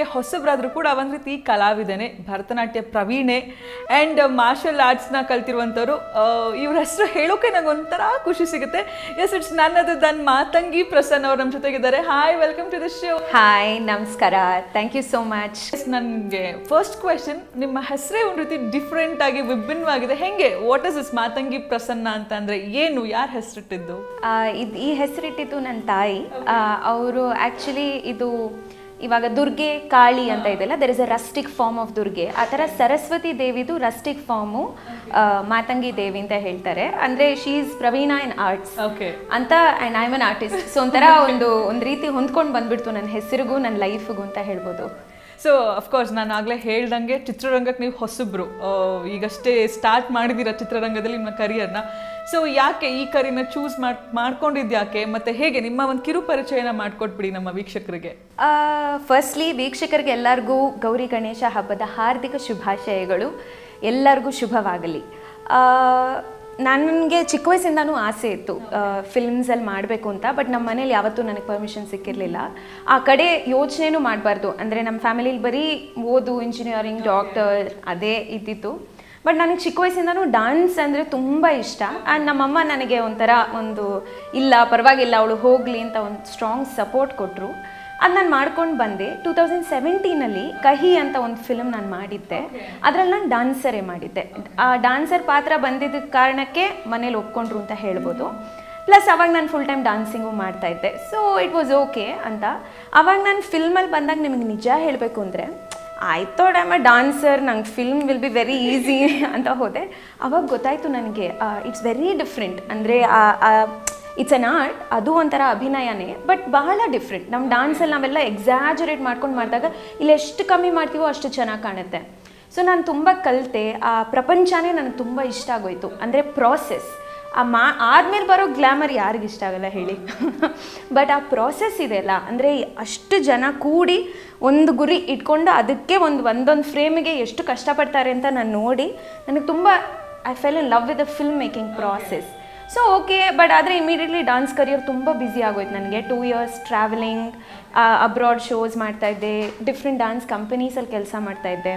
ರಂಗಕ್ಕೆ ಹೊಸಬ್ರಾದ್ರೂ ಕೂಡ ಒಂದು ರೀತಿ ಕಲಾವಿದನೆ ಭರತನಾಟ್ಯ ಪ್ರವೀಣೆ ಆ್ಯಂಡ್ ಮಾರ್ಷಲ್ ಆರ್ಟ್ಸ್ನ ಕಲ್ತಿರುವಂಥವ್ರು ಇವ್ರ ಹೆಸರು ಹೇಳೋಕೆ ನಂಗೆ ಒಂಥರ ಖುಷಿ ಸಿಗುತ್ತೆ ಎಸ್ ಇಟ್ಸ್ ನನ್ನದು ನನ್ನ ಮಾತಂಗಿ ಪ್ರಸನ್ನ ಅವ್ರು ನಮ್ಮ ಜೊತೆಗಿದ್ದಾರೆ hi welcome to the show hi ನಮಸ್ಕಾರ ಥ್ಯಾಂಕ್ ಯು ಸೋ ಮಚ್ ನನಗೆ ಫಸ್ಟ್ ಕ್ವೆಶನ್ ನಿಮ್ಮ ಹೆಸರೇ ಒಂದು ರೀತಿ ಡಿಫ್ರೆಂಟ್ ಆಗಿ ವಿಭಿನ್ನವಾಗಿದೆ ಹೆಂಗೆ what is is Matangi Prasanna ಅಂತ ಅಂದ್ರೆ ಏನು ಯಾರು ಹೆಸರಿಟ್ಟಿದ್ದು ಇದು ಈ ಹೆಸರಿಟ್ಟಿದ್ದು ನನ್ನ ತಾಯಿ ಅವರು ಆ್ಯಕ್ಚುಲಿ ಇದು ಇವಾಗ ದುರ್ಗೆ ಕಾಳಿ ಅಂತ ಇದೆಯಲ್ಲ there is a rustic form of Durge ಆ ಥರ ಸರಸ್ವತಿ ದೇವಿದು ರಸ್ಟಿಕ್ ಫಾರ್ಮು ಮಾತಂಗಿ ದೇವಿ ಅಂತ ಹೇಳ್ತಾರೆ ಅಂದರೆ ಶೀ ಈಸ್ ಪ್ರವೀಣಾ ಇನ್ ಆರ್ಟ್ಸ್ ಓಕೆ ಅಂತ and I an artist so ಒಂಥರ ಒಂದು ಒಂದು ರೀತಿ ಹೊಂದ್ಕೊಂಡು ಬಂದ್ಬಿಡ್ತು ನನ್ನ ಹೆಸರಿಗೂ ನನ್ನ ಲೈಫಿಗೂ ಅಂತ ಹೇಳ್ಬೋದು ಸೊ ಅಫ್ಕೋರ್ಸ್ ನಾನು ಆಗಲೇ ಹೇಳ್ದಂಗೆ ಚಿತ್ರರಂಗಕ್ಕೆ ನೀವು ಹೊಸಬ್ರು ಆ, ಈಗಷ್ಟೇ ಸ್ಟಾರ್ಟ್ ಮಾಡಿದ್ದೀರ ಚಿತ್ರರಂಗದಲ್ಲಿ ನಿಮ್ಮ ಕರಿಯರ್ನ ಸೊ ಯಾಕೆ ಈ ಕರಿನ ಚೂಸ್ ಮಾಡ್ ಮಾಡ್ಕೊಂಡಿದ್ದು ಯಾಕೆ ಮತ್ತೆ ಹೇಗೆ ನಿಮ್ಮ ಒಂದು ಕಿರು ಪರಿಚಯನ ಮಾಡ್ಕೊಟ್ಬಿಡಿ ನಮ್ಮ ವೀಕ್ಷಕರಿಗೆ ಫಸ್ಟ್ಲಿ ವೀಕ್ಷಕರಿಗೆ ಎಲ್ಲರಿಗೂ ಗೌರಿ ಗಣೇಶ ಹಬ್ಬದ ಹಾರ್ದಿಕ ಶುಭಾಶಯಗಳು ಎಲ್ಲರಿಗೂ ಶುಭವಾಗಲಿ ನನಗೆ ಚಿಕ್ಕ ವಯಸ್ಸಿಂದನೂ ಆಸೆ ಇತ್ತು ಫಿಲ್ಮ್ಸಲ್ಲಿ ಮಾಡಬೇಕು ಅಂತ ಬಟ್ ನಮ್ಮ ಮನೇಲಿ ಯಾವತ್ತೂ ನನಗೆ ಪರ್ಮಿಷನ್ ಸಿಕ್ಕಿರಲಿಲ್ಲ ಆ ಕಡೆ ಯೋಚನೆನೂ ಮಾಡಬಾರ್ದು ಅಂದರೆ ನಮ್ಮ ಫ್ಯಾಮಿಲಿಲಿ ಬರೀ ಓದು ಇಂಜಿನಿಯರಿಂಗ್ ಡಾಕ್ಟರ್ ಅದೇ ಇದ್ದಿತ್ತು ಬಟ್ ನನಗೆ ಚಿಕ್ಕ ವಯಸ್ಸಿಂದನೂ ಡಾನ್ಸ್ ಅಂದರೆ ತುಂಬ ಇಷ್ಟ ಆ್ಯಂಡ್ ನಮ್ಮಮ್ಮ ನನಗೆ ಒಂಥರ ಒಂದು ಇಲ್ಲ ಪರವಾಗಿಲ್ಲ ಅವಳು ಹೋಗಲಿ ಅಂತ ಒಂದು ಸ್ಟ್ರಾಂಗ್ ಸಪೋರ್ಟ್ ಕೊಟ್ಟರು ಅದು ನಾನು ಮಾಡ್ಕೊಂಡು ಬಂದೆ ಟೂ ತೌಸಂಡ್ ಸೆವೆಂಟೀನಲ್ಲಿ ಕಹಿ ಅಂತ ಒಂದು ಫಿಲ್ಮ್ ನಾನು ಮಾಡಿದ್ದೆ ಅದರಲ್ಲಿ ನಾನು ಡಾನ್ಸರೇ ಮಾಡಿದ್ದೆ ಆ ಡಾನ್ಸರ್ ಪಾತ್ರ ಬಂದಿದ್ದ ಕಾರಣಕ್ಕೆ ಮನೇಲಿ ಒಪ್ಕೊಂಡ್ರು ಅಂತ ಹೇಳ್ಬೋದು ಪ್ಲಸ್ ಅವಾಗ ನಾನು ಫುಲ್ ಟೈಮ್ ಡಾನ್ಸಿಂಗು ಮಾಡ್ತಾ ಇದ್ದೆ ಸೊ ಇಟ್ ವಾಸ್ ಓಕೆ ಅಂತ ಅವಾಗ ನಾನು ಫಿಲ್ಮಲ್ಲಿ ಬಂದಾಗ ನಿಮಗೆ ನಿಜ ಹೇಳಬೇಕು ಅಂದರೆ ಆಯ್ತೋ ಡೈಮ್ ಡಾನ್ಸರ್ ನಂಗೆ film will be very easy ಅಂತ ಹೋದೆ ಅವಾಗ ಗೊತ್ತಾಯಿತು ನನಗೆ ಇಟ್ಸ್ ವೆರಿ ಡಿಫ್ರೆಂಟ್ ಅಂದರೆ ಇಟ್ಸ್ ಅನ್ ಆರ್ಟ್ ಅದು ಒಂಥರ ಅಭಿನಯನೇ ಬಟ್ ಬಹಳ ಡಿಫ್ರೆಂಟ್ ನಮ್ಮ ಡಾನ್ಸಲ್ಲಿ ನಾವೆಲ್ಲ ಎಕ್ಸಾಜುರೇಟ್ ಮಾಡ್ಕೊಂಡು ಮಾಡಿದಾಗ ಇಲ್ಲಿ ಎಷ್ಟು ಕಮ್ಮಿ ಮಾಡ್ತೀವೋ ಅಷ್ಟು ಚೆನ್ನಾಗಿ ಕಾಣುತ್ತೆ ಸೊ ನಾನು ತುಂಬ ಕಲಿತೆ ಆ ಪ್ರಪಂಚನೇ ನನಗೆ ತುಂಬ ಇಷ್ಟ ಆಗೋಯ್ತು ಅಂದರೆ ಪ್ರಾಸೆಸ್ ಆ ಮಾ ಆದ್ಮೇಲೆ ಬರೋ ಗ್ಲ್ಯಾಮರ್ ಯಾರಿಗೆ ಇಷ್ಟ ಆಗಲ್ಲ ಹೇಳಿ ಬಟ್ ಆ ಪ್ರಾಸೆಸ್ ಇದೆಯಲ್ಲ ಅಂದರೆ ಅಷ್ಟು ಜನ ಕೂಡಿ ಒಂದು ಗುರಿ ಇಟ್ಕೊಂಡು ಅದಕ್ಕೆ ಒಂದು ಒಂದೊಂದು ಫ್ರೇಮಿಗೆ ಎಷ್ಟು ಕಷ್ಟಪಡ್ತಾರೆ ಅಂತ ನಾನು ನೋಡಿ ನನಗೆ ತುಂಬ I fell in love with the film making process so okay but ಆದರೆ ಇಮಿಡಿಯೇಟ್ಲಿ ಡಾನ್ಸ್ ಕರಿಯರ್ ತುಂಬ ಬ್ಯುಸಿ ಆಗೋಯ್ತು ನನಗೆ two years travelling abroad shows ಮಾಡ್ತಾಯಿದ್ದೆ ಡಿಫ್ರೆಂಟ್ ಡಾನ್ಸ್ ಕಂಪನೀಸಲ್ಲಿ ಕೆಲಸ ಮಾಡ್ತಾಯಿದ್ದೆ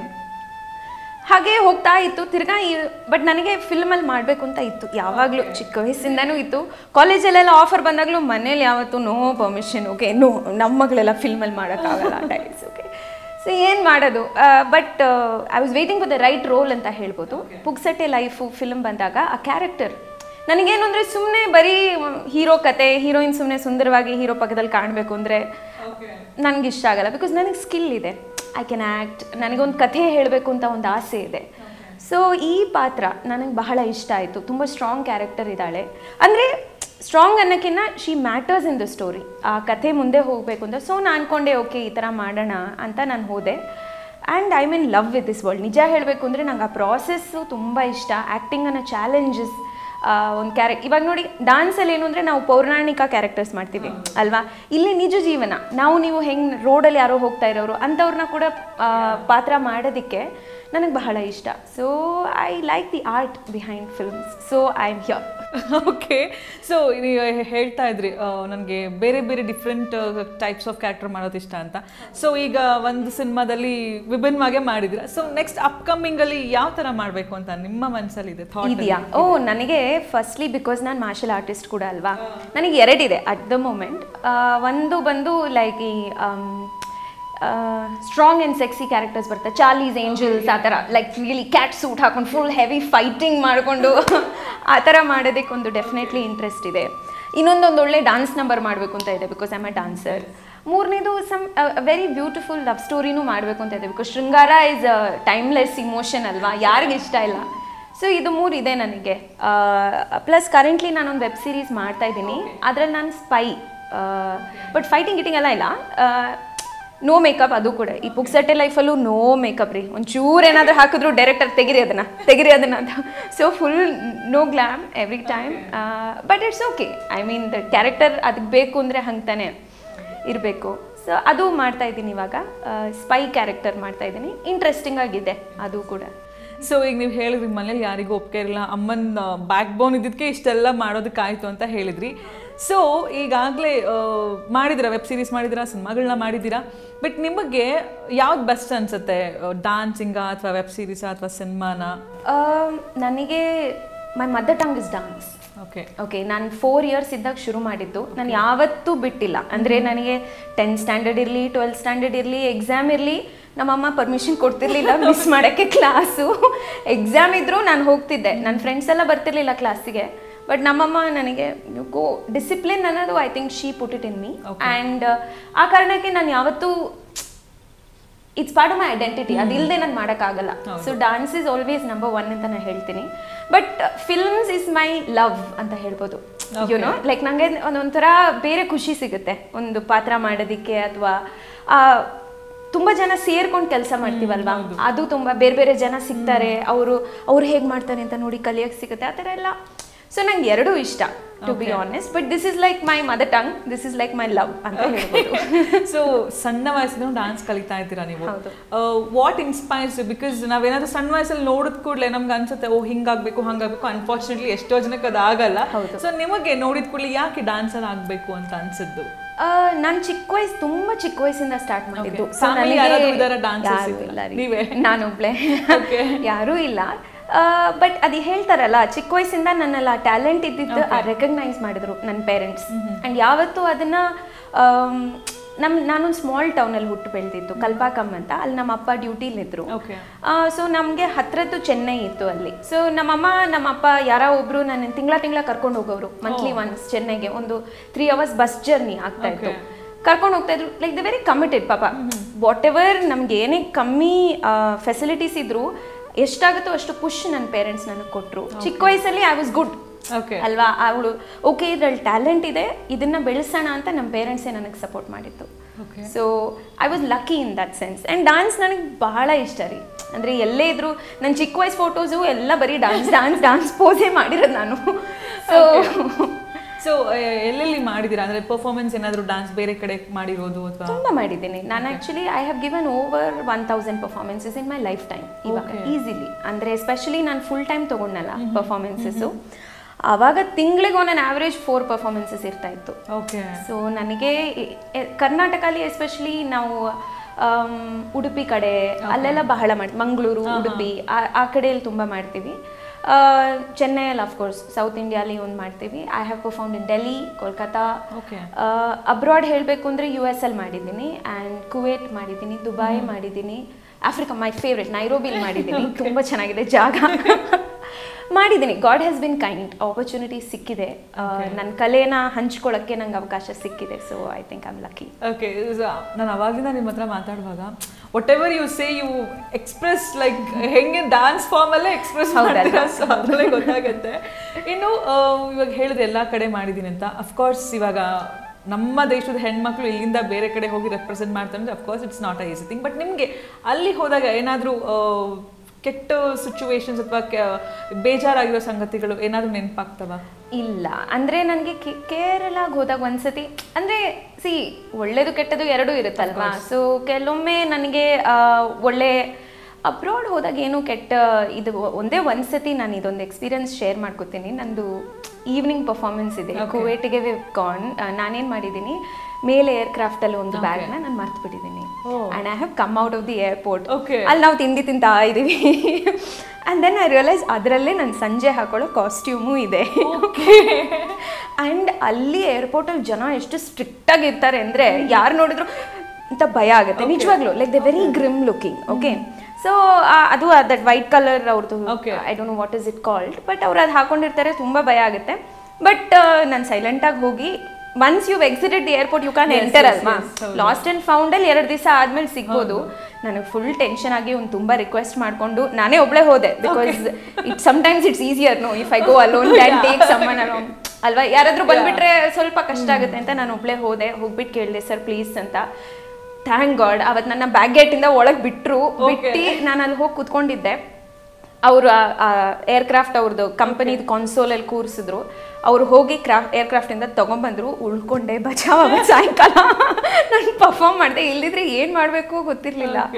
ಹಾಗೆ ಹೋಗ್ತಾ ಇತ್ತು ತಿರ್ಗಾ ಈ ಬಟ್ ನನಗೆ ಫಿಲ್ಮಲ್ಲಿ ಮಾಡಬೇಕು ಅಂತ ಇತ್ತು ಯಾವಾಗಲೂ ಚಿಕ್ಕ ವಯಸ್ಸಿಂದನೂ ಇತ್ತು ಕಾಲೇಜಲ್ಲೆಲ್ಲ ಆಫರ್ ಬಂದಾಗಲೂ ಮನೇಲಿ ಯಾವತ್ತೂ ನೋ ಪರ್ಮಿಷನ್ ಓಕೆ ನೋ ನಮ್ಮ ಮಗಳೆಲ್ಲ ಫಿಲ್ಮಲ್ಲಿ ಮಾಡೋಕ್ಕಾಗಲ್ಲ ಡೈಸ್ ಓಕೆ ಸೊ ಏನು ಮಾಡೋದು but I was waiting for the right role ಅಂತ ಹೇಳ್ಬೋದು ಪುಗ್ಸಟ್ಟೆ ಲೈಫು ಫಿಲ್ಮ್ ಬಂದಾಗ ಆ ಕ್ಯಾರೆಕ್ಟರ್ ನನಗೇನು ಅಂದರೆ ಸುಮ್ಮನೆ ಬರೀ ಹೀರೋ ಕತೆ ಹೀರೋಯಿನ್ ಸುಮ್ಮನೆ ಸುಂದರವಾಗಿ ಹೀರೋ ಪಕ್ಕದಲ್ಲಿ ಕಾಣಬೇಕು ಅಂದರೆ ನನಗೆ ಇಷ್ಟ ಆಗಲ್ಲ ಬಿಕಾಸ್ ನನಗೆ ಸ್ಕಿಲ್ ಇದೆ ಐ ಕ್ಯಾನ್ ಆ್ಯಕ್ಟ್ ನನಗೊಂದು ಕಥೆ ಹೇಳಬೇಕು ಅಂತ ಒಂದು ಆಸೆ ಇದೆ ಸೊ ಈ ಪಾತ್ರ ನನಗೆ ಬಹಳ ಇಷ್ಟ ಆಯಿತು ತುಂಬ ಸ್ಟ್ರಾಂಗ್ ಕ್ಯಾರೆಕ್ಟರ್ ಇದ್ದಾಳೆ ಅಂದರೆ ಸ್ಟ್ರಾಂಗ್ ಅನ್ನೋಕ್ಕಿಂತ she matters in the story ಆ ಕಥೆ ಮುಂದೆ ಹೋಗಬೇಕು ಅಂತ ಸೊ ನಾನು ಅಂದ್ಕೊಂಡೆ ಓಕೆ ಈ ಥರ ಮಾಡೋಣ ಅಂತ ನಾನು ಹೋದೆ and I mean love with this world ನಿಜ ಹೇಳಬೇಕು ಅಂದರೆ ನಂಗೆ ಆ ಪ್ರಾಸೆಸ್ಸು ತುಂಬ ಇಷ್ಟ ಆ್ಯಕ್ಟಿಂಗ್ ಅನ್ನೋ ಚಾಲೆಂಜಸ್ ಒಂದು ಕ್ಯಾರೆಕ್ ಇವಾಗ ನೋಡಿ ಡಾನ್ಸಲ್ಲಿ ಏನು ಅಂದರೆ ನಾವು ಪೌರಾಣಿಕ ಕ್ಯಾರೆಕ್ಟರ್ಸ್ ಮಾಡ್ತೀವಿ ಅಲ್ವಾ ಇಲ್ಲಿ ನಿಜ ಜೀವನ ನಾವು ನೀವು ಹೆಂಗೆ ರೋಡಲ್ಲಿ ಯಾರೋ ಹೋಗ್ತಾ ಇರೋರು ಅಂಥವ್ರನ್ನ ಕೂಡ ಆ, ಪಾತ್ರ ಮಾಡೋದಕ್ಕೆ ನನಗೆ ಬಹಳ ಇಷ್ಟ so I like the art behind films so I am here okay so ನೀವು ಹೇಳ್ತಾ ಇದ್ರಿ ನನಗೆ ಬೇರೆ ಬೇರೆ ಡಿಫ್ರೆಂಟ್ ಟೈಪ್ಸ್ ಆಫ್ ಕ್ಯಾರೆಕ್ಟರ್ ಮಾಡೋದು ಇಷ್ಟ ಅಂತ ಸೊ ಈಗ ಒಂದು ಸಿನಿಮಾದಲ್ಲಿ ವಿಭಿನ್ನವಾಗೇ ಮಾಡಿದಿರ ಸೊ ನೆಕ್ಸ್ಟ್ ಅಪ್ಕಮಿಂಗಲ್ಲಿ ಯಾವ ಥರ ಮಾಡಬೇಕು ಅಂತ ನಿಮ್ಮ ಮನಸ್ಸಲ್ಲಿದೆ ಥಾಟ್ ಇದೆಯಾ ಓ ನನಗೆ ಫಸ್ಟ್ಲಿ ಬಿಕಾಸ್ ನಾನು ಮಾರ್ಷಲ್ ಆರ್ಟಿಸ್ಟ್ ಕೂಡ ಅಲ್ವಾ ನನಗೆ ಎರಡಿದೆ ಅಟ್ ದ ಮೂಮೆಂಟ್ ಒಂದು ಬಂದು ಲೈಕ್ ಈ ಸ್ಟ್ರಾಂಗ್ ಆ್ಯಂಡ್ ಸೆಕ್ಸಿ ಕ್ಯಾರೆಕ್ಟರ್ಸ್ ಬರ್ತವೆ ಚಾರ್ಲೀಸ್ ಏಂಜಲ್ಸ್ ಆ ಥರ ಲೈಕ್ ರಿಯಲಿ ಕ್ಯಾಟ್ ಸೂಟ್ ಹಾಕೊಂಡು ಫುಲ್ ಹೆವಿ ಫೈಟಿಂಗ್ ಮಾಡಿಕೊಂಡು ಆ ಥರ ಮಾಡೋದಕ್ಕೆ ಒಂದು ಡೆಫಿನೆಟ್ಲಿ ಇಂಟ್ರೆಸ್ಟ್ ಇದೆ ಇನ್ನೊಂದೊಂದು ಒಳ್ಳೆ ಡಾನ್ಸ್ ನಂಬರ್ ಮಾಡಬೇಕು ಅಂತ ಇದೆ ಬಿಕಾಸ್ ಐಮ್ ಅ ಡಾನ್ಸರ್ ಮೂರನೇದು ಸಮ್ ವೆರಿ ಬ್ಯೂಟಿಫುಲ್ ಲವ್ ಸ್ಟೋರಿನೂ ಮಾಡಬೇಕು ಅಂತ ಇದೆ ಬಿಕಾಸ್ ಶೃಂಗಾರ ಇಸ್ ಟೈಮ್ಲೆಸ್ ಇಮೋಷನ್ ಅಲ್ವಾ ಯಾರಿಗೆ ಇಷ್ಟ ಇಲ್ಲ ಸೊ ಇದು ಮೂರು ಇದೆ ನನಗೆ ಪ್ಲಸ್ ಕರೆಂಟ್ಲಿ ನಾನೊಂದು ವೆಬ್ ಸೀರೀಸ್ ಮಾಡ್ತಾ ಇದ್ದೀನಿ ಅದ್ರಲ್ಲಿ ನಾನು ಸ್ಪೈ ಬಟ್ ಫೈಟಿಂಗ್ ಗಿಟಿಂಗ್ ಎಲ್ಲ ಇಲ್ಲ ನೋ ಮೇಕಪ್ ಅದು ಕೂಡ ಈ ಪುಕ್ಸಟ್ಟೆ ಲೈಫಲ್ಲೂ ನೋ ಮೇಕಪ್ ರೀ ಒಂಚೂರು ಏನಾದರೂ ಹಾಕಿದ್ರು ಡೈರೆಕ್ಟರ್ ತೆಗಿರಿ ಅದನ್ನ ತೆಗಿರಿ ಅದನ್ನ ಅಂತ so full no glam every time but it's okay I mean the character ಅದಕ್ಕೆ ಬೇಕು ಅಂದರೆ ಹಂಗೆ ತಾನೇ ಇರಬೇಕು ಸೊ ಅದು ಮಾಡ್ತಾ ಇದ್ದೀನಿ ಇವಾಗ ಸ್ಪೈ ಕ್ಯಾರೆಕ್ಟರ್ ಮಾಡ್ತಾ ಇದ್ದೀನಿ ಇಂಟ್ರೆಸ್ಟಿಂಗ್ ಆಗಿದೆ ಅದು ಕೂಡ ಸೊ ಈಗ ನೀವು ಹೇಳಿದ್ರಿ ಮನೇಲಿ ಯಾರಿಗೂ ಒಪ್ಪಿಗೆ ಇರಲಿಲ್ಲ ಅಮ್ಮನ ಬ್ಯಾಕ್ ಬೋನ್ ಇದ್ದಿದ್ದಕ್ಕೆ ಇಷ್ಟೆಲ್ಲ ಮಾಡೋದಕ್ಕಾಯ್ತು ಅಂತ ಹೇಳಿದ್ರಿ ಸೊ ಈಗಾಗಲೇ ಮಾಡಿದಿರಾ ವೆಬ್ ಸೀರೀಸ್ ಮಾಡಿದಿರಾ ಸಿನಿಮಾಗಳನ್ನ ಮಾಡಿದ್ದೀರಾ ಬಟ್ ನಿಮಗೆ ಯಾವ್ದು ಬೆಸ್ಟ್ ಅನ್ಸುತ್ತೆ ಡಾನ್ಸಿಂಗ ಅಥವಾ ವೆಬ್ ಸೀರೀಸಾ ಅಥವಾ ಸಿನಿಮಾನ ಆಮ್, ನನಗೆ my mother tongue is dance okay okay ನಾನು ಫೋರ್ ಇಯರ್ಸ್ ಇದ್ದಾಗ ಶುರು ಮಾಡಿದ್ದು ನಾನು ಯಾವತ್ತೂ ಬಿಟ್ಟಿಲ್ಲ ಅಂದರೆ ನನಗೆ ಟೆಂತ್ ಸ್ಟ್ಯಾಂಡರ್ಡ್ ಇರಲಿ ಟ್ವೆಲ್ತ್ ಸ್ಟ್ಯಾಂಡರ್ಡ್ ಇರಲಿ ಎಕ್ಸಾಮ್ ಇರಲಿ ನಮ್ಮಮ್ಮ ಪರ್ಮಿಷನ್ ಕೊಡ್ತಿರ್ಲಿಲ್ಲ ಮಿಸ್ ಮಾಡೋಕ್ಕೆ ಕ್ಲಾಸು ಎಕ್ಸಾಮ್ ಇದ್ದರೂ ನಾನು ಹೋಗ್ತಿದ್ದೆ ನನ್ನ ಫ್ರೆಂಡ್ಸ್ ಎಲ್ಲ ಬರ್ತಿರ್ಲಿಲ್ಲ ಕ್ಲಾಸಿಗೆ ಬಟ್ ನಮ್ಮಮ್ಮ ನನಗೆ ಗೋ ಡಿಸಿಪ್ಲಿನ್ ಅನ್ನೋದು I think she put it in me and ಆ ಕಾರಣಕ್ಕೆ ನಾನು ಯಾವತ್ತೂ it's part of my identity ಅದಿಲ್ಲದೆ ನಾನು ಮಾಡೋಕ್ಕಾಗಲ್ಲ so dance is always number one ಅಂತ ನಾನು ಹೇಳ್ತೀನಿ but films is my love ಅಂತ ಹೇಳ್ಬೋದು ಯುನೋ ಲೈಕ್ ನನಗೆ ಒಂದೊಂಥರ ಬೇರೆ ಖುಷಿ ಸಿಗುತ್ತೆ ಒಂದು ಪಾತ್ರ ಮಾಡೋದಕ್ಕೆ ಅಥವಾ ತುಂಬ ಜನ ಸೇರ್ಕೊಂಡು ಕೆಲಸ ಮಾಡ್ತೀವಲ್ವಾ ಅದು ತುಂಬ ಬೇರೆ ಬೇರೆ ಜನ ಸಿಗ್ತಾರೆ ಅವರು ಅವ್ರು ಹೇಗೆ ಮಾಡ್ತಾರೆ ಅಂತ ನೋಡಿ ಕಲಿಯೋಕ್ಕೆ ಸಿಗುತ್ತೆ ಆ ಥರ ಎಲ್ಲ ಸೊ ನಂಗೆ ಎರಡೂ ಇಷ್ಟ to be honest but this is like my mother tongue this is like my love ಅಂತ ಹೇಳ್ಬೋದು ಸೊ ಸಣ್ಣ ವಯಸ್ಸಿನ ಡಾನ್ಸ್ ಕಲಿತಾ ಇದ್ದೀರಾ ನೀವು ಹೌದು. ವಾಟ್ ಇನ್ಸ್ಪೈರ್ಸ್ ಬಿಕಾಸ್ ನಾವೇನಾದ್ರೂ ಸಣ್ಣ ವಯಸ್ಸಲ್ಲಿ ನೋಡಿದ ಕೂಡಲೇ ನಮ್ಗೆ ಅನ್ಸುತ್ತೆ ಓ ಹಿಂಗಾಗ್ಬೇಕು ಹಂಗಾಗ್ಬೇಕು ಅನ್ಫಾರ್ಚುನೇಟ್ಲಿ ಎಷ್ಟೋ ಜನಕ್ಕೆ ಅದು ಆಗಲ್ಲ ಹೌದು. ಸೊ ನಿಮಗೆ ನೋಡಿದ ಕೂಡಲೇ ಯಾಕೆ ಡಾನ್ಸರ್ ಆಗಬೇಕು ಅಂತ ಅನ್ಸಿದ್ದು ನಾನು ಚಿಕ್ಕ ವಯಸ್ಸು ತುಂಬಾ ಚಿಕ್ಕ ವಯಸ್ಸಿಂದ ಸ್ಟಾರ್ಟ್ ಮಾಡಿದ್ದು Okay. So Family ನನಗೆ ಯಾರಾದ್ರೂ ಇದ್ದಾರಾ dancers ಯಾರೂ ಇದ್ದಾರಾ? ಇಲ್ಲ ರೀ. ನೀವೇ? ನಾನೊಬ್ಳೆ Okay. ಯಾರೂ ಇಲ್ಲ ಬಟ್ ಅದು ಹೇಳ್ತಾರಲ್ಲ ಚಿಕ್ಕ ವಯಸ್ಸಿಂದ ನನ್ನೆಲ್ಲ ಟ್ಯಾಲೆಂಟ್ ಇದ್ದಿದ್ದು ರೆಕಗ್ನೈಸ್ ಮಾಡಿದ್ರು ನನ್ನ ಪೇರೆಂಟ್ಸ್ ಆ್ಯಂಡ್ ಯಾವತ್ತೂ ಅದನ್ನ ಆಮ್, ನಮ್ ನಾನೊಂದು ಸ್ಮಾಲ್ ಟೌನಲ್ಲಿ ಹುಟ್ಟು ಬೆಳೆದಿದ್ದು ಕಲ್ಪಾಕಮ್ ಅಂತ ಅಲ್ಲಿ ನಮ್ಮ ಅಪ್ಪ ಡ್ಯೂಟಿಲಿದ್ರು ಓಕೆ ಸೊ ನಮಗೆ ಹತ್ರದ್ದು ಚೆನ್ನೈ ಇತ್ತು ಅಲ್ಲಿ ಸೊ ನಮ್ಮಮ್ಮ ನಮ್ಮಪ್ಪ ಯಾರೋ ಒಬ್ರು ನನ್ನ ತಿಂಗಳ ತಿಂಗಳ ಕರ್ಕೊಂಡು ಹೋಗೋರು ಮಂತ್ಲಿ ಒನ್ಸ್ ಚೆನ್ನೈಗೆ ಒಂದು ತ್ರೀ ಅವರ್ಸ್ ಬಸ್ ಜರ್ನಿ ಆಗ್ತಾ ಇತ್ತು ಕರ್ಕೊಂಡು ಹೋಗ್ತಾ ಇದ್ರು ಲೈಕ್ ದ ವೆರಿ ಕಮಿಟೆಡ್ ಪಾಪ ವಾಟ್ ಎವರ್ ನಮ್ಗೆ ಏನೇ ಕಮ್ಮಿ ಫೆಸಿಲಿಟೀಸ್ ಇದ್ರು ಎಷ್ಟಾಗುತ್ತೋ ಅಷ್ಟು ಪುಷ್ ನನ್ನ ಪೇರೆಂಟ್ಸ್ ನನಗೆ ಕೊಟ್ಟರು ಚಿಕ್ಕ ವಯಸ್ಸಲ್ಲಿ ಐ ವಾಸ್ ಗುಡ್ ಓಕೆ ಅಲ್ವಾ ಅವಳು ಓಕೆ ಇದ್ರಲ್ಲಿ ಟ್ಯಾಲೆಂಟ್ ಇದೆ ಇದನ್ನ ಬೆಳೆಸೋಣ ಅಂತ ನಮ್ಮ ಪೇರೆಂಟ್ಸೇ ನನಗೆ ಸಪೋರ್ಟ್ ಮಾಡಿತ್ತು okay so I was lucky in that sense and dance ನನಗೆ ಬಹಳ ಇಷ್ಟ ರೀ ಅಂದರೆ ಎಲ್ಲೇ ಇದ್ರು ನನ್ನ ಚಿಕ್ಕ ವಯಸ್ಸು ಫೋಟೋಸು ಎಲ್ಲ ಬರೀ ಡಾನ್ಸ್ ಡಾನ್ಸ್ ಡಾನ್ಸ್ ಪೋಸೇ ಮಾಡಿರೋದು ನಾನು ಸೊ ಸೊ ಎಲ್ಲೆಲ್ಲಿ ಮಾಡಿದ್ದೀರಾ ಅಂದ್ರೆ ಪರ್ಫಾರ್ಮೆನ್ಸ್ ಏನಾದರೂ ಡಾನ್ಸ್ ಬೇರೆ ಕಡೆ ಮಾಡಿರೋದು ಅಥವಾ ತುಂಬ ಮಾಡಿದ್ದೀನಿ ನಾನು actually I have given over one thousand performances in my lifetime ಇವಾಗ ಈಸಿಲಿ ಅಂದರೆ ಎಸ್ಪೆಷಲಿ ನಾನು ಫುಲ್ ಟೈಮ್ ತೊಗೊಂಡಲ್ಲ ಪರ್ಫಾರ್ಮೆನ್ಸಸ್ಸು ಆವಾಗ ತಿಂಗಳಿಗೆ ಒಂದೊಂದು ಆವ್ರೇಜ್ ಫೋರ್ ಪರ್ಫಾರ್ಮೆನ್ಸಸ್ ಇರ್ತಾ ಇತ್ತು ಓಕೆ ಸೊ ನನಗೆ ಎ- ಎ- ಕರ್ನಾಟಕಲ್ಲಿ ಎಸ್ಪೆಷಲಿ ನಾವು ಆಮ್, ಉಡುಪಿ ಕಡೆ ಅಲ್ಲೆಲ್ಲ ಬಹಳ ಮಾಡಿ ಮಂಗಳೂರು ಉಡುಪಿ ಆ- ಆ ಕಡೆಯಲ್ಲಿ ತುಂಬ ಮಾಡ್ತೀವಿ ಆ, ಚೆನ್ನೈಯಲ್ಲಿ ಅಫ್ಕೋರ್ಸ್ ಸೌತ್ ಇಂಡಿಯಾಲಿ ಒಂದು ಮಾಡ್ತೀವಿ I have perform in Delhi Kolkata okay abroad ಹೇಳಬೇಕು ಅಂದರೆ ಯು ಎಸ್ ಅಲ್ಲಿ ಮಾಡಿದ್ದೀನಿ ಆ್ಯಂಡ್ ಕುವೇಟ್ ಮಾಡಿದ್ದೀನಿ ದುಬೈ ಮಾಡಿದ್ದೀನಿ ಆಫ್ರಿಕಾ ಮೈ ಫೇವ್ರೆಟ್ ನೈರೋಬಿಲ್ ಮಾಡಿದ್ದೀನಿ ತುಂಬ ಚೆನ್ನಾಗಿದೆ ಜಾಗ ಮಾಡಿದ್ದೀನಿ God has been kind opportunity ಸಿಕ್ಕಿದೆ ನನ್ನ ಕಲೆನ ಹಂಚ್ಕೊಳ್ಳೋಕ್ಕೆ ನಂಗೆ ಅವಕಾಶ ಸಿಕ್ಕಿದೆ so I think I am lucky okay ನಾನು ಅವಾಗಿಂದ ನಿಮ್ಮ ಹತ್ರ ಮಾತಾಡುವಾಗ whatever you say you express like ಹೆಂಗೆ ಡಾನ್ಸ್ ಫಾರ್ಮ್ ಅಲ್ಲೇ ಎಕ್ಸ್ಪ್ರೆಸ್ ಮಾಡ್ತೀರಾ ಸೊ ಅದರಲ್ಲೇ ಗೊತ್ತಾಗುತ್ತೆ ಇನ್ನು ಆ, ಇವಾಗ ಹೇಳಿದ್ರೆ ಎಲ್ಲ ಕಡೆ ಮಾಡಿದ್ದೀನಿ ಅಂತ ಅಫ್ಕೋರ್ಸ್ ಇವಾಗ ನಮ್ಮ ದೇಶದ ಹೆಣ್ಮಕ್ಳು ಇಲ್ಲಿಂದ ಬೇರೆ ಕಡೆ ಹೋಗಿ ರೆಪ್ರೆಸೆಂಟ್ ಮಾಡ್ತಾರೆ ಅಂದರೆ of course it's not a easy thing but ನಿಮಗೆ ಅಲ್ಲಿ ಹೋದಾಗ ಏನಾದರೂ ಕೆಟ್ಟ ಸಿಚುವೇಶನ್ಸ್ ಅಥವಾ ಬೇಜಾರಾಗಿರೋ ಸಂಗತಿಗಳು ಏನಾದರೂ ನೆನಪಾಗ್ತವ ಇಲ್ಲ ಅಂದರೆ ನನಗೆ ಕೇರಳಗೆ ಹೋದಾಗ ಒಂದ್ಸತಿ ಅಂದರೆ ಸಿ ಒಳ್ಳೇದು ಕೆಟ್ಟದು ಎರಡೂ ಇರುತ್ತಲ್ವಾ ಸೊ ಕೆಲವೊಮ್ಮೆ ನನಗೆ ಆ, ಒಳ್ಳೆ ಅಬ್ರಾಡ್ ಹೋದಾಗ ಏನು ಕೆಟ್ಟ ಇದು ಒಂದೇ ಒಂದ್ಸತಿ ನಾನು ಇದೊಂದು ಎಕ್ಸ್ಪೀರಿಯನ್ಸ್ ಶೇರ್ ಮಾಡ್ಕೋತೀನಿ ನಂದು ಈವ್ನಿಂಗ್ ಪರ್ಫಾರ್ಮೆನ್ಸ್ ಇದೆ ಕುವೇಟಿಗೆ ಕಾನ್ ನಾನೇನು ಮಾಡಿದ್ದೀನಿ ಮೇಲೆ ಏರ್ಕ್ರಾಫ್ಟಲ್ಲಿ ಒಂದು ಬ್ಯಾಗ್ನ ನಾನು ಮರ್ತು ಬಿಟ್ಟಿದ್ದೀನಿ and I have come out of the airport Okay. ಅಲ್ಲಿ ನಾವು ತಿಂಡಿ ತಿಂತಾ ಇದ್ದೀವಿ ಆ್ಯಂಡ್ ದೆನ್ ಐ ರಿಯಲೈಸ್ ಅದರಲ್ಲೇ ನನ್ನ ಸಂಜೆ ಹಾಕೊಳ್ಳೋ ಕಾಸ್ಟ್ಯೂಮು ಇದೆ ಆ್ಯಂಡ್ ಅಲ್ಲಿ ಏರ್ಪೋರ್ಟಲ್ಲಿ ಜನ ಎಷ್ಟು ಸ್ಟ್ರಿಕ್ಟ್ ಆಗಿ ಇರ್ತಾರೆ ಅಂದರೆ ಯಾರು ನೋಡಿದ್ರು ಅಂತ ಭಯ ಆಗುತ್ತೆ ನಿಜವಾಗ್ಲೂ like the very grim looking okay so ಅದು ದಟ್ ವೈಟ್ ಕಲರ್ ಅವ್ರದ್ದು Okay. I don't know what is it called but ಅವ್ರು ಅದು ಹಾಕೊಂಡಿರ್ತಾರೆ ತುಂಬ ಭಯ ಆಗುತ್ತೆ ಬಟ್ ನಾನು ಸೈಲೆಂಟಾಗಿ ಹೋಗಿ once you exited the airport you can enter ಅಲ್ವಾ ಲಾಸ್ಟ್ ಆ್ಯಂಡ್ ಫೌಂಡಲ್ಲಿ ಎರಡು ದಿವಸ ಆದ್ಮೇಲೆ ಸಿಗ್ಬೋದು ನನಗೆ ಫುಲ್ ಟೆನ್ಷನ್ ಆಗಿ ಒಂದು ತುಂಬ ರಿಕ್ವೆಸ್ಟ್ ಮಾಡಿಕೊಂಡು ನಾನೇ ಒಬ್ಳೆ ಹೋದೆ because it sometimes it's easier no if I go alone then take someone alone ಅಲ್ವಾ ಯಾರಾದ್ರೂ ಬಂದ್ಬಿಟ್ರೆ ಸ್ವಲ್ಪ ಕಷ್ಟ ಆಗುತ್ತೆ ಅಂತ ನಾನು ಒಬ್ಳೆ ಹೋದೆ ಹೋಗ್ಬಿಟ್ಟು ಕೇಳಿದೆ ಸರ್ ಪ್ಲೀಸ್ ಅಂತ ಥ್ಯಾಂಕ್ ಗಾಡ್ ಅವತ್ತು ನನ್ನ ಬ್ಯಾಗ್ ಗೇಟಿಂದ ಒಳಗೆ ಬಿಟ್ಟರು ಬಿಟ್ಟು ನಾನು ಅಲ್ಲಿ ಹೋಗಿ ಕುತ್ಕೊಂಡಿದ್ದೆ ಅವರು ಏರ್ಕ್ರಾಫ್ಟ್ ಅವ್ರದ್ದು ಕಂಪನಿದು ಕಾನ್ಸೋಲಲ್ಲಿ ಕೂರಿಸಿದ್ರು ಅವ್ರು ಹೋಗಿ ಕ್ರಾಫ್ಟ್ ಏರ್ಕ್ರಾಫ್ಟಿಂದ ತೊಗೊಂಬಂದ್ರು ಉಳ್ಕೊಂಡೆ ಬಚಾವ್ ಅವತ್ತು ಸಾಯಂಕಾಲ ನಾನು ಪರ್ಫಾರ್ಮ್ ಮಾಡಿದೆ ಇಲ್ಲಿದ್ರೆ ಏನು ಮಾಡಬೇಕು ಗೊತ್ತಿರಲಿಲ್ಲ Okay.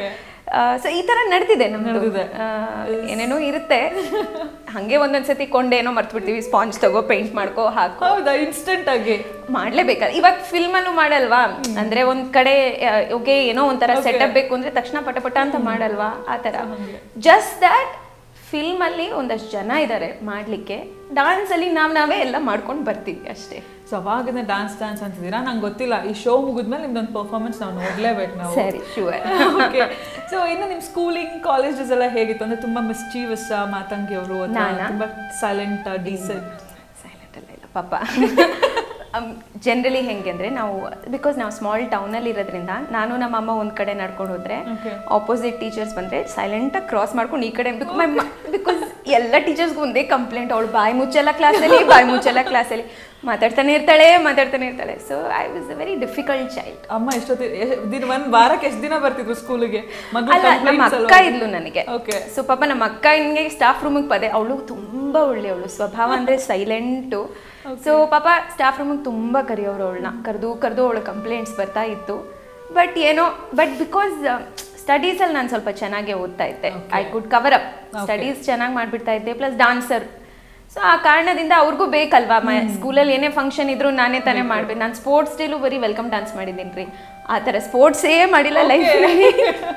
ಸೊ ಈ ತರ ನಡೆದಿದೆ ನಮ್ದು ನಡ್ದಿದೆ. ಆ, ಏನೇನೋ ಇರುತ್ತೆ ಹಂಗೆ ಒಂದೊಂದ್ಸತಿ ಕೊಂಡೇನೋ ಮರ್ತ್ಬಿಡ್ತೀವಿ ಸ್ಪಾಂಜ್ ತಗೋ ಪೇಂಟ್ ಮಾಡ್ಕೋ ಹಾಕೋ ಹೌದಾ ಇನ್ಸ್ಟೆಂಟ್ ಆಗಿ ಮಾಡ್ಲೇಬೇಕಲ್ಲ ಇವಾಗ ಫಿಲ್ಮ್ ಅಲ್ಲೂ ಮಾಡಲ್ವಾ ಅಂದ್ರೆ ಒಂದ್ ಕಡೆ ಓಕೆ ಏನೋ ಒಂಥರ ಸೆಟಪ್ ಬೇಕು ಅಂದ್ರೆ ತಕ್ಷಣ ಪಟ ಪಟ ಅಂತ ಮಾಡಲ್ವಾ ಆ ತರ ಜಸ್ಟ್ ದಟ್ ಫಿಲ್ಮ್ ಅಲ್ಲಿ ಒಂದಷ್ಟು ಜನ ಇದ್ದಾರೆ ಮಾಡ್ಲಿಕ್ಕೆ ಡಾನ್ಸ್ ಅಲ್ಲಿ ನಾವ್ ನಾವೇ ಎಲ್ಲ ಮಾಡ್ಕೊಂಡು ಬರ್ತೀವಿ ಅಷ್ಟೇ ಸೊ ಅವಾಗಿಂದ ಡಾನ್ಸ್ ಡಾನ್ಸ್ ಅಂತಿದ್ದೀರಾ ನಂಗೆ ಗೊತ್ತಿಲ್ಲ ಈ ಶೋ ಮುಗಿದ್ಮೇಲೆ ನಿಮ್ದೊಂದು ಪರ್ಫಾರ್ಮೆನ್ಸ್ ನಾವು ನೋಡ್ಲೇಬೇಕು ನಾವು ಸರಿ ಶೂರ್ ಓಕೆ ಸೊ ಇನ್ನು ನಿಮ್ಮ ಸ್ಕೂಲಿಂಗ್ ಕಾಲೇಜಸ್ ಎಲ್ಲ ಹೇಗಿತ್ತು ಅಂದ್ರೆ ತುಂಬಾ ಮಿಸ್ಚೀವಸ್ ಮಾತಂಗಿ ಅವರು ನಾನಾ? ತುಂಬಾ ಸೈಲೆಂಟ್ ಡೀಸೆಂಟ್ ಸೈಲೆಂಟ್ ಅಲ್ಲ ಇಲ್ಲ ಪಾಪ ಜನರಲಿ ಹೆಂಗೆ ಅಂದ್ರೆ ನಾವು ಬಿಕಾಸ್ ನಾವು ಸ್ಮಾಲ್ ಟೌನಲ್ಲಿ ಇರೋದ್ರಿಂದ ನಾನು ನಮ್ಮ ಅಮ್ಮ ಒಂದ್ ಕಡೆ ನಡ್ಕೊಂಡು ಹೋದ್ರೆ Okay. ಆಪೋಸಿಟ್ ಟೀಚರ್ಸ್ ಬಂದ್ರೆ ಸೈಲೆಂಟಾಗಿ ಕ್ರಾಸ್ ಮಾಡ್ಕೊಂಡು ಈ ಕಡೆ ಬಿಕಾಸ್ ಎಲ್ಲ ಟೀಚರ್ಸ್ಗೂ ಒಂದೇ ಕಂಪ್ಲೇಂಟ್ ಅವಳು ಬಾಯಿ ಮುಚ್ಚೆಲ್ಲ ಕ್ಲಾಸಲ್ಲಿ ಬಾಯಿ ಮುಚ್ಚೆಲ್ಲ ಕ್ಲಾಸಲ್ಲಿ ಮಾತಾಡ್ತಾನೆ ಇರ್ತಾಳೆ ಮಾತಾಡ್ತಾನೆ ಇರ್ತಾಳೆ so I was a very difficult child ಅಮ್ಮ ಎಷ್ಟೊತ್ತಿ ಎಷ್ಟ್ ದಿನ ಒಂದ್ ವಾರಕ್ಕೆ ಎಷ್ಟು ದಿನ ಬರ್ತಿದ್ರು ಸ್ಕೂಲಿಗೆ ಅಲ್ಲ ನಮ್ಮ ಅಕ್ಕ ಇದ್ಲು ನನಗೆ ಓಕೆ ಸೊ ಪಾಪ ನಮ್ಮ ಅಕ್ಕ ಹಿಂಗೆ ಸ್ಟಾಫ್ ರೂಮಿಗೆ ಪದೇ ಅವಳು ತುಂಬಾ ಒಳ್ಳೆಯವಳು ಸ್ವಭಾವ ಅಂದ್ರೆ ಸೈಲೆಂಟು ಸೊ ಪಾಪ ಸ್ಟಾಫ್ ರೂಮಿಗೆ ತುಂಬಾ ಕರೆಯೋರು ಅವಳನ್ನ ಕರೆದು ಕರೆದು ಅವಳ ಕಂಪ್ಲೇಂಟ್ಸ್ ಬರ್ತಾ ಇತ್ತು ಬಟ್ ಏನೋ ಬಟ್ ಬಿಕಾಸ್ ಸ್ಟಡೀಸಲ್ಲಿ ನಾನು ಸ್ವಲ್ಪ ಚೆನ್ನಾಗೇ ಓದ್ತಾ ಇದ್ದೆ I could cover up studies ಚೆನ್ನಾಗಿ ಮಾಡ್ಬಿಡ್ತಾ ಇದ್ದೆ ಪ್ಲಸ್ ಡಾನ್ಸರ್ ಸೊ ಆ ಕಾರಣದಿಂದ ಅವ್ರಿಗೂ ಬೇಕಲ್ವಾ ಮ ಸ್ಕೂಲಲ್ಲಿ ಏನೇ ಫಂಕ್ಷನ್ ಇದ್ರು ನಾನೇ ತಾನೇ ಮಾಡ್ಬೇಕು ನಾನು ಸ್ಪೋರ್ಟ್ಸ್ ಡೇಲೂ ಬರೀ ವೆಲ್ಕಮ್ ಡಾನ್ಸ್ ಮಾಡಿದ್ದೀನಿ ರೀ ಆ ಥರ ಸ್ಪೋರ್ಟ್ಸೇ ಮಾಡಿಲ್ಲ ಲೈಫಲ್ಲಿ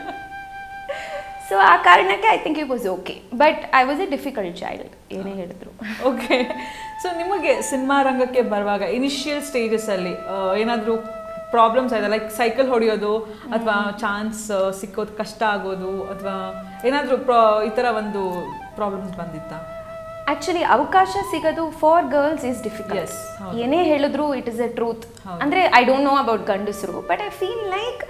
ಸೊ ಆ ಕಾರಣಕ್ಕೆ I think it was okay but I was a difficult child ಏನೇ ಹೇಳಿದ್ರು ಓಕೆ ಸೊ ನಿಮಗೆ ಸಿನಿಮಾ ರಂಗಕ್ಕೆ ಬರುವಾಗ ಇನಿಷಿಯಲ್ ಸ್ಟೇಜಸ್ ಅಲ್ಲಿ ಆ, ಏನಾದ್ರೂ ಪ್ರಾಬ್ಲಮ್ಸ್ ಆಯ್ತಾ ಲೈಕ್ ಸೈಕಲ್ ಹೊಡೆಯೋದು ಅಥವಾ ಚಾನ್ಸ್ ಸಿಕ್ಕೋದು ಕಷ್ಟ ಆಗೋದು ಅಥವಾ ಏನಾದ್ರೂ ಪ್ರಾ ಈ ಥರ ಒಂದು ಪ್ರಾಬ್ಲಮ್ಸ್ ಬಂದಿತ್ತಾ ಆಕ್ಚುಲಿ ಅವಕಾಶ ಸಿಗೋದು for girls is difficult Yes, ಹೌದು. ಏನೇ ಹೇಳಿದ್ರು ಇಟ್ ಇಸ್ ಎ ಟ್ರೂತ್ ಹೌದು. ಅಂದ್ರೆ ಐ ಡೋಂಟ್ ನೋ ಅಬೌಟ್ ಗಂಡಸರು but I feel like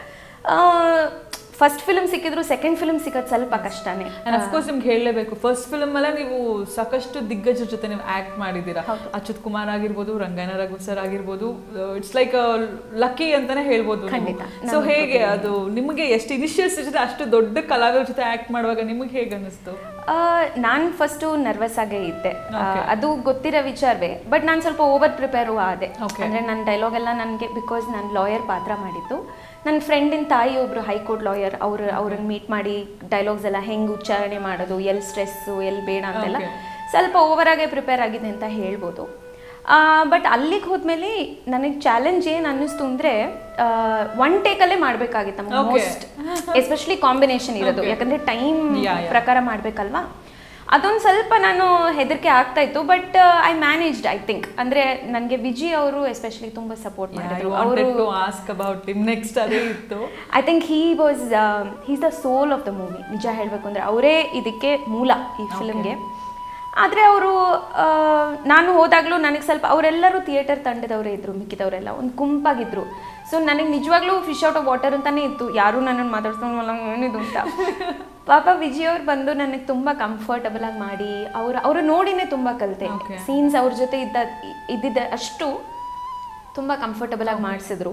first film ಸಿಕ್ಕಿದ್ರು ಸೆಕೆಂಡ್ ಫಿಲ್ಮ್ ಸಿಗೋದು ಸ್ವಲ್ಪ ಕಷ್ಟನೇ ಅಂಡ್ ಅಫ್ಕೋರ್ಸ್ ನಿಮ್ಗೆ ಹೇಳಲೇಬೇಕು ಫಸ್ಟ್ ಫಿಲ್ಮ್ ಅಲ್ಲೇ ನೀವು ಸಾಕಷ್ಟು ದಿಗ್ಗಜರ ಜೊತೆ ನೀವು ಆಕ್ಟ್ ಮಾಡಿದ್ದೀರಾ ಅಚ್ಯುತ್ ಕುಮಾರ್ ಆಗಿರ್ಬೋದು ರಂಗಾಯಣ ರಘು ಸರ್ ಆಗಿರ್ಬೋದು ಇಟ್ಸ್ ಲೈಕ್ ಲಕ್ಕಿ ಅಂತಾನೆ ಹೇಳ್ಬೋದು ಖಂಡಿತ. ಸೊ ಹೇಗೆ ಅದು ನಿಮಗೆ ಎಷ್ಟು ಇನಿಷಿಯಲ್ ಜೊತೆ ಅಷ್ಟು ದೊಡ್ಡ ಕಲಾವಿದರ ಜೊತೆ ಆಕ್ಟ್ ಮಾಡುವಾಗ ನಿಮಗೆ ಹೇಗೆ ಅನಿಸ್ತು ನಾನು ಫಸ್ಟು ನರ್ವಸ್ ಆಗೇ ಇದ್ದೆ ಆ, ಅದು ಗೊತ್ತಿರೋ ವಿಚಾರವೇ ಬಟ್ ನಾನು ಸ್ವಲ್ಪ ಓವರ್ ಪ್ರಿಪೇರು ಆದೆ Okay. ಅಂದ್ರೆ ನನ್ನ ಡೈಲಾಗ್ ಎಲ್ಲ ನನಗೆ ಬಿಕಾಸ್ ನಾನು ಲಾಯರ್ ಪಾತ್ರ ಮಾಡಿದ್ದು ನನ್ನ ಫ್ರೆಂಡಿನ ತಾಯಿ ಒಬ್ರು ಹೈಕೋರ್ಟ್ ಲಾಯರ್ ಅವ್ರು ಅವ್ರನ್ನ ಮೀಟ್ ಮಾಡಿ ಡೈಲಾಗ್ಸ್ ಎಲ್ಲ ಹೆಂಗೆ ಉಚ್ಚಾರಣೆ ಮಾಡೋದು ಎಲ್ಲಿ ಸ್ಟ್ರೆಸ್ಸು ಎಲ್ಲಿ ಬೇಡ ಅಂತೆಲ್ಲ Okay. ಸ್ವಲ್ಪ ಓವರ್ ಆಗೇ ಪ್ರಿಪೇರ್ ಆಗಿದೆ ಅಂತ ಹೇಳ್ಬೋದು ಬಟ್ ಅಲ್ಲಿಗೆ ಹೋದ್ಮೇಲೆ ನನಗೆ ಚಾಲೆಂಜ್ ಏನು ಅನ್ನಿಸ್ತು ಅಂದರೆ ಒನ್ ಟೇಕಲ್ಲೇ ಮಾಡಬೇಕಾಗಿತ್ತು ನಮಗೆ Okay. ಮೋಸ್ಟ್ ಎಸ್ಪೆಷಲಿ ಕಾಂಬಿನೇಷನ್ ಇರೋದು Okay. ಯಾಕಂದರೆ ಟೈಮ್ Yeah, yeah. ಪ್ರಕಾರ ಮಾಡಬೇಕಲ್ವಾ ಅದೊಂದು ಸ್ವಲ್ಪ ನಾನು ಹೆದರಿಕೆ ಆಗ್ತಾ ಇತ್ತು but I managed I think ಅಂದರೆ ನನಗೆ ವಿಜಿ ಅವರು ಎಸ್ಪೆಷಲಿ ತುಂಬ ಸಪೋರ್ಟ್ ಮಾಡಿದ್ರು ಅವರು ಟು ಆಸ್ಕ್ ಅಬೌಟ್ ನಿಮ್ ನೆಕ್ಸ್ಟ್ ಅದೇ ಇತ್ತು I think he was he's the soul of the movie ನಿಜ ಹೇಳಬೇಕು ಅಂದರೆ ಅವರೇ ಇದಕ್ಕೆ ಮೂಲ ಈ ಫಿಲ್ಮ್ಗೆ ಆದರೆ ಅವರು ನಾನು ಹೋದಾಗಲೂ ನನಗೆ ಸ್ವಲ್ಪ ಅವರೆಲ್ಲರೂ ಥಿಯೇಟರ್ ತಂಡದವರೇ ಇದ್ರು ಮಿಕ್ಕಿದವರೆಲ್ಲ ಒಂದು ಗುಂಪಾಗಿದ್ರು ಸೊ ನನಗೆ ನಿಜವಾಗ್ಲೂ ಫಿಶ್ ಔಟ್ ಆಫ್ ವಾಟರ್ ಅಂತಾನೆ ಇತ್ತು ಯಾರೂ ನನ್ನನ್ನು ಮಾತಾಡ್ಸ್ಕೊಂಡು ಏನಿದು ಅಂತ ಪಾಪ ವಿಜಯ್ ಅವ್ರು ಬಂದು ನನಗೆ ತುಂಬ ಕಂಫರ್ಟಬಲ್ ಆಗಿ ಮಾಡಿ ಅವ್ರು ಅವರು ನೋಡಿನೇ ತುಂಬ ಕಲಿತೆ Okay. ಸೀನ್ಸ್ ಅವ್ರ ಜೊತೆ ಇದ್ದ ಇದ್ದಿದ್ದ ಅಷ್ಟು ತುಂಬ ಕಂಫರ್ಟಬಲ್ ಆಗಿ ಮಾಡಿಸಿದ್ರು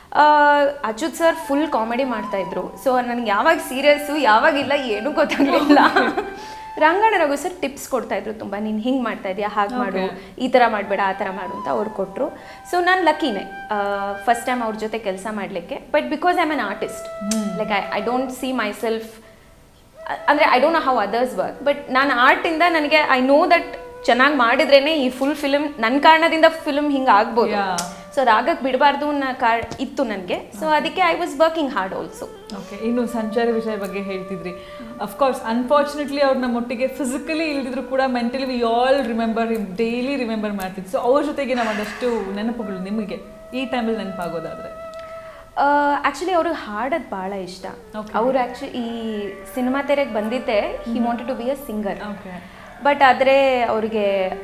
ಅಚ್ಯುತ್ ಸರ್ ಫುಲ್ ಕಾಮಿಡಿ ಮಾಡ್ತಾ ಇದ್ರು ಸೊ ನನಗೆ ಯಾವಾಗ ಸೀರಿಯಸ್ಸು ಯಾವಾಗಿಲ್ಲ ಏನೂ ಗೊತ್ತಾಗಲಿಲ್ಲ ರಂಗಣ ರಘು ಸರ್ ಟಿಪ್ಸ್ ಕೊಡ್ತಾ ಇದ್ರು ತುಂಬ ನೀನು ಹಿಂಗೆ ಮಾಡ್ತಾ ಇದೀಯಾ ಹಾಗೆ ಮಾಡು ಈ ಥರ ಮಾಡಬೇಡ ಆ ಥರ ಮಾಡು ಅಂತ ಅವ್ರು ಕೊಟ್ಟರು ಸೊ ನಾನು ಲಕ್ಕಿನೇ ಫಸ್ಟ್ ಟೈಮ್ ಅವ್ರ ಜೊತೆ ಕೆಲಸ ಮಾಡಲಿಕ್ಕೆ but because I am an artist like I I don't see myself ಅಂದರೆ I don't know how others work but ನಾನು ಆರ್ಟಿಂದ ನನಗೆ ಐ ನೋ ದಟ್ ಚೆನ್ನಾಗಿ ಮಾಡಿದ್ರೇನೆ ಈ ಫುಲ್ ಫಿಲ್ಮ್ ನನ್ನ ಕಾರಣದಿಂದ ಫಿಲ್ಮ್ ಹಿಂಗೆ ಆಗ್ಬೋದು Yeah. ಸೊ ಅದಾಗಕ್ಕೆ ಬಿಡಬಾರ್ದು ಅನ್ನೋ ಕಾರ್ ಇತ್ತು ನನಗೆ ಸೊ ಅದಕ್ಕೆ I was working hard also okay ಇನ್ನು ಸಂಚಾರಿ ವಿಷಯ ಬಗ್ಗೆ ಹೇಳ್ತಿದ್ರಿ ಅಫ್ಕೋರ್ಸ್ ಅನ್ಫಾರ್ಚುನೇಟ್ಲಿ ಅವ್ರು ನಮ್ಮೊಟ್ಟಿಗೆ ಫಿಸಿಕಲಿ ಇಲ್ದಿದ್ರು ಕೂಡ mentally we all remember daily remember ಮಾಡ್ತಿದ್ವಿ ಸೊ ಅವ್ರ ಜೊತೆಗೆ ನಾವು ಅದಷ್ಟು ನೆನಪುಗಳು ನಿಮಗೆ ಈ ಟೈಮಲ್ಲಿ ನೆನಪಾಗೋದಾದ್ರೆ ಆ್ಯಕ್ಚುಲಿ ಅವ್ರಿಗೆ ಹಾಡೋದು ಭಾಳ ಇಷ್ಟ Okay. ಅವ್ರು ಆ್ಯಕ್ಚುಲಿ ಈ ಸಿನಿಮಾ ತೆರೆಗೆ ಬಂದಿದ್ದೆ he wanted to be a singer okay but ಆದರೆ ಅವ್ರಿಗೆ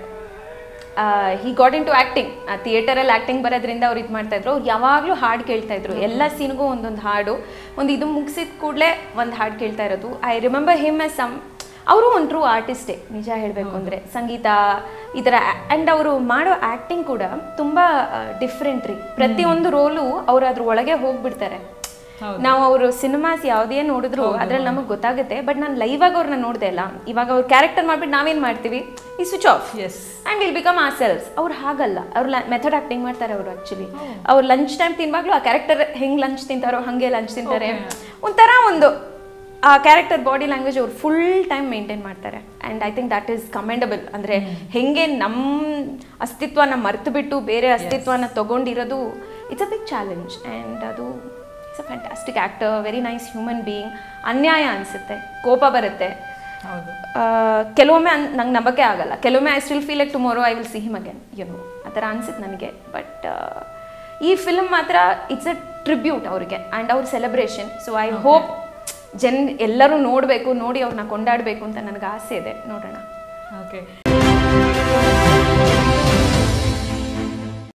he got into acting ಥಿಯೇಟರಲ್ಲಿ ಆ್ಯಕ್ಟಿಂಗ್ ಬರೋದ್ರಿಂದ ಅವ್ರು ಇದು ಮಾಡ್ತಾ ಇದ್ರು ಅವ್ರು ಯಾವಾಗಲೂ ಹಾಡು ಕೇಳ್ತಾ ಇದ್ರು ಎಲ್ಲ ಸೀನ್ಗೂ ಒಂದೊಂದು ಹಾಡು ಒಂದು ಇದು ಮುಗಿಸಿದ ಕೂಡಲೇ ಒಂದು ಹಾಡು ಕೇಳ್ತಾ ಇರೋದು I remember him as some ಅವರು ಒಂದು ಟ್ರೂ ಆರ್ಟಿಸ್ಟೇ ನಿಜ ಹೇಳಬೇಕು ಅಂದರೆ ಸಂಗೀತ ಈ ಥರ ಆ್ಯಂಡ್ ಅವರು ಮಾಡೋ ಆ್ಯಕ್ಟಿಂಗ್ ಕೂಡ ತುಂಬ ಡಿಫ್ರೆಂಟ್ ರೀ ಪ್ರತಿಯೊಂದು ರೋಲು ಅವ್ರು ಅದ್ರ ಒಳಗೆ ಹೋಗ್ಬಿಡ್ತಾರೆ ಹೌದು. ನಾವು ಅವರು ಸಿನಿಮಾಸ್ ಯಾವುದೇ ನೋಡಿದ್ರು ಅದ್ರಲ್ಲಿ ನಮಗೆ ಗೊತ್ತಾಗುತ್ತೆ ಬಟ್ ನಾನು ಲೈವ್ ಆಗಿ ಅವ್ರನ್ನ ನೋಡಿದೆ ಅಲ್ಲ ಇವಾಗ ಅವ್ರ ಕ್ಯಾರೆಕ್ಟರ್ ಮಾಡ್ಬಿಟ್ಟು ನಾವೇನು ಮಾಡ್ತೀವಿ ಈ switch off yes and will become ourselves ಅವ್ರು ಹಾಗಲ್ಲ ಅವ್ರು ಮೆಥಡ್ ಆಕ್ಟಿಂಗ್ ಮಾಡ್ತಾರೆ ಅವರು ಆ್ಯಕ್ಚುಲಿ ಅವ್ರು ಲಂಚ್ ಟೈಮ್ ತಿನ್ವಾಗ್ಲೂ ಆ ಕ್ಯಾರೆಕ್ಟರ್ ಹೆಂಗ್ ಲಂಚ್ ತಿಂತಾರೋ ಹಂಗೆ ಲಂಚ್ ತಿಂತಾರೆ ಒಂಥರ ಒಂದು ಆ ಕ್ಯಾರೆಕ್ಟರ್ ಬಾಡಿ ಲ್ಯಾಂಗ್ವೇಜ್ ಅವ್ರು ಫುಲ್ ಟೈಮ್ ಮೇಂಟೈನ್ ಮಾಡ್ತಾರೆ and I think that is commendable ಅಂದರೆ ಹೆಂಗೆ ನಮ್ಮ ಅಸ್ತಿತ್ವನ ಮರೆತು ಬಿಟ್ಟು ಬೇರೆ ಅಸ್ತಿತ್ವನ ತಗೊಂಡಿರೋದು it's a big challenge and ಅದು it's a fantastic actor very nice human being ಅನ್ಯಾಯ ಅನಿಸುತ್ತೆ ಕೋಪ ಬರುತ್ತೆ ಹೌದು ಆ, ಕೆಲವೊಮ್ಮೆ ಅನ್ ನಂಗೆ ನಂಬಕ್ಕೆ ಆಗಲ್ಲ ಕೆಲವೊಮ್ಮೆ I still feel like tomorrow I will see him again you know ಆ ಥರ ಅನ್ಸುತ್ತೆ ನನಗೆ ಬಟ್ ಈ ಫಿಲ್ಮ್ ಮಾತ್ರ ಇಟ್ಸ್ ಅ ಟ್ರಿಬ್ಯೂಟ್ ಅವ್ರಿಗೆ ಆ್ಯಂಡ್ ಅವ್ರ ಸೆಲೆಬ್ರೇಷನ್ ಸೊ ಐ ಹೋಪ್ ಜನ್ ಎಲ್ಲರೂ ನೋಡಬೇಕು ನೋಡಿ ಅವ್ರನ್ನ ಕೊಂಡಾಡಬೇಕು ಅಂತ ನನಗೆ ಆಸೆ ಇದೆ ನೋಡೋಣ ಓಕೆ